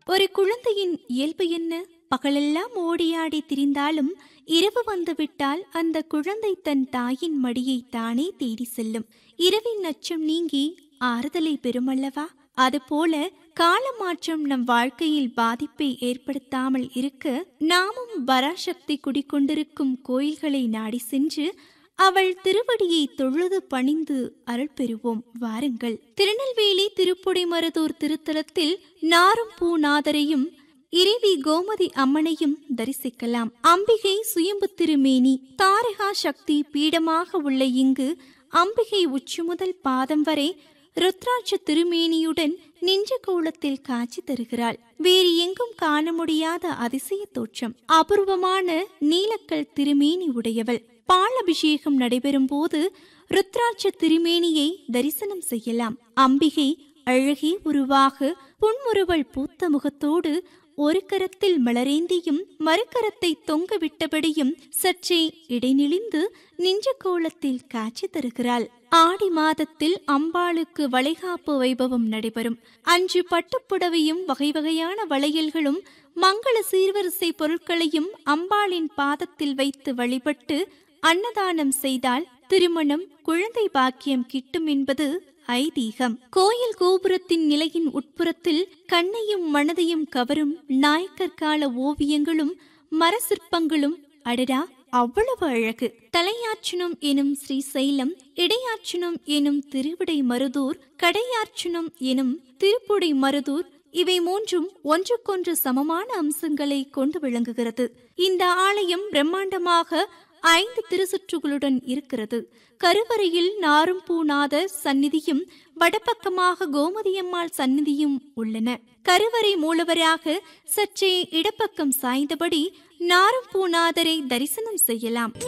ஒரு குழந்தையின் இயல்பு என்ன பகலெல்லாம் ஓடியாடி திரிந்தாலும் இரவு வந்துவிட்டால் அந்த குழந்தை தன் தாயின் மடியை தானே தேடி செல்லும் இரவின் அச்சம் நீங்கி ஆறுதலை பெறுமல்லவா அதுபோல காலமாற்றம் நம் வாழ்க்கையில் பாதிப்பை ஏற்படுத்தாமல் இருக்க நாமும் பராசக்தி குடிக்கொண்டிருக்கும் கோயில்களை நாடி சென்று அவள் திருவடியை தொழுது பணிந்து அருள் பெறுவோம் வாருங்கள் திருநெல்வேலி திருப்புடைமருதூர் திருத்தலத்தில் நாரும் பூநாதரையும் இறைவி கோமதி அம்மனையும் தரிசிக்கலாம் அம்பிகை சுயம்பு திருமேனி தாரகா சக்தி பீடமாக உள்ள இங்கு அம்பிகை உச்சி முதல் பாதம் வரை ருத்ராட்ச திருமேனியுடன் நின்ற கோலத்தில் காட்சி தருகிறாள் வேறு எங்கும் காண முடியாத அதிசய தோற்றம் அபூர்வமான நீலக்கல் திருமேனி உடையவள் பாலபிஷேகம் நடைபெறும் போது ருத்ராட்ச திருமேனியை தரிசனம் செய்யலாம் அம்பிகை அழகே உருவாக புன்முறுவல் பூத்த முகத்தோடு ஒரு கரத்தில் மலரேந்தியும் மறுகரத்தை தொங்க விட்டபடியும் சற்றே இடைநிலிந்து நின்ற கோலத்தில் காட்சி தருகிறாள் ஆடி மாதத்தில் அம்பாளுக்கு வளைகாப்பு வைபவம் நடைபெறும் அன்று பட்டுப்புடவையும் வகை வகையான வளையல்களும் மங்கள சீர்வரிசை பொருட்களையும் அம்பாளின் பாதத்தில் வைத்து வழிபட்டு அன்னதானம் செய்தால் திருமணம் குழந்தை பாக்கியம் கிட்டும் என்பது ஐதீகம் கோயில் கோபுரத்தின் நிலையின் உட்புறத்தில் கண்ணையும் மனதையும் கவரும் நாயக்கர் கால ஓவியங்களும் மர சிற்பங்களும் அடடா அவ்வளவு அழகு தலையாற்றணும் எனும் ஸ்ரீசைலம் இடையாற்றணும் எனும் திருவிடை மருதூர் கடையாற்றணும் எனும் திருப்புடை மருதூர் இவை மூன்றும் ஒன்றுக்கொன்று சமமான அம்சங்களை கொண்டு விளங்குகிறது இந்த ஆலயம் பிரம்மாண்டமாக ஐந்து திருசுற்றுகளுடன் இருக்கிறது கருவறையில் நாரும்பூநாதர் சந்நிதியும் வடபக்கமாக கோமதியம்மாள் சந்நிதியும் உள்ளன கருவறை மூலவராக சற்றே இடப்பக்கம் சாய்ந்தபடி நாரும்பூநாதரை தரிசனம் செய்யலாம்